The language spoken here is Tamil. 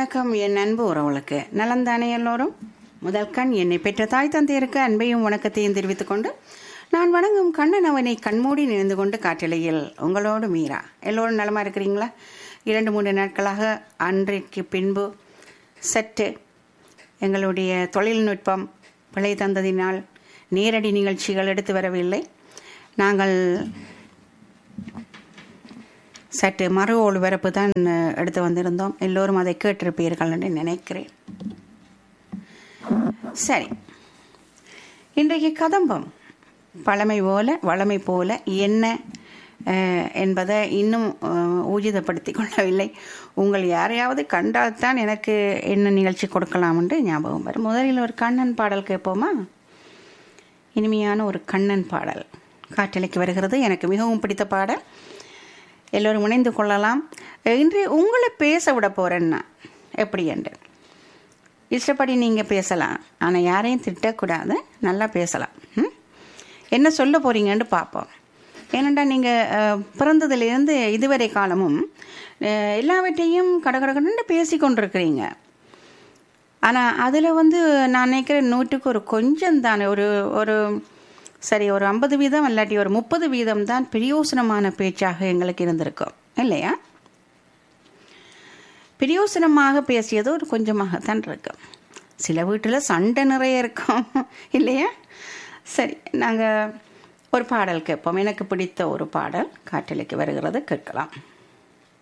வணக்கம் என் அன்பு உறவுகளுக்கு நலந்தானே எல்லோரும் முதல் கண் என்னை பெற்ற தாய் தந்தையருக்கு அன்பையும் வணக்கத்தையும் தெரிவித்துக் கொண்டு நான் வணங்கும் கண்ணன் அவனை கண்மூடி நினைந்து கொண்டு காற்றலையில் உங்களோடு மீரா எல்லோரும் நலமா இருக்கிறீங்களா இரண்டு மூன்று நாட்களாக அன்றைக்கு பின்பு சற்று எங்களுடைய தொழில்நுட்பம் பிழை தந்ததினால் நேரடி நிகழ்ச்சிகள் எடுத்து வரவில்லை நாங்கள் சற்று மறு ஒளிபரப்பு தான் அஹ், எடுத்து வந்திருந்தோம் எல்லோரும் அதை கேட்டிருப்பீர்கள் என்று நினைக்கிறேன் சரி இன்றைக்கு கதம்பம் பழமை போல வளமை போல என்ன அஹ், என்பதை இன்னும் அஹ், ஊர்ஜிதப்படுத்திக் கொள்ளவில்லை உங்கள் யாரையாவது கண்டால்தான் எனக்கு என்ன நிகழ்ச்சி கொடுக்கலாம் என்று ஞாபகம் வரும் முதலில் ஒரு கண்ணன் பாடல் கேட்போமா இனிமையான ஒரு கண்ணன் பாடல் காற்றலைக்கு வருகிறது எனக்கு மிகவும் பிடித்த பாடல் எல்லோரும் இணைந்து கொள்ளலாம் இன்று உங்களை பேச விட போகிறேன்னா எப்படி என்று இஷ்டப்படி நீங்கள் பேசலாம் ஆனால் யாரையும் திட்டக்கூடாது நல்லா பேசலாம் ம்? என்ன சொல்ல போகிறீங்கன்னு பார்ப்போம் ஏனெண்டா நீங்கள் பிறந்ததுலேருந்து இதுவரை காலமும் அஹ், எல்லாவற்றையும் கடகடகடன்னு பேசி கொண்டிருக்கிறீங்க ஆனால் அதில் வந்து நான் நினைக்கிறேன் நூற்றுக்கு ஒரு கொஞ்சம் தானே ஒரு ஒரு சரி ஒரு ஐம்பது வீதம் இல்லாட்டி ஒரு முப்பது வீதம் தான் பிரயோசனமான பேச்சாக எங்களுக்கு இருந்திருக்கும் இல்லையா பிரயோசனமாக பேசியது ஒரு கொஞ்சமாகத்தான் இருக்கும் சில வீட்டில் சண்டை நிறைய இருக்கும் இல்லையா சரி நாங்கள் ஒரு பாடல் கேட்போம் எனக்கு பிடித்த ஒரு பாடல் காற்றலைக்கு வருகிறது கேட்கலாம்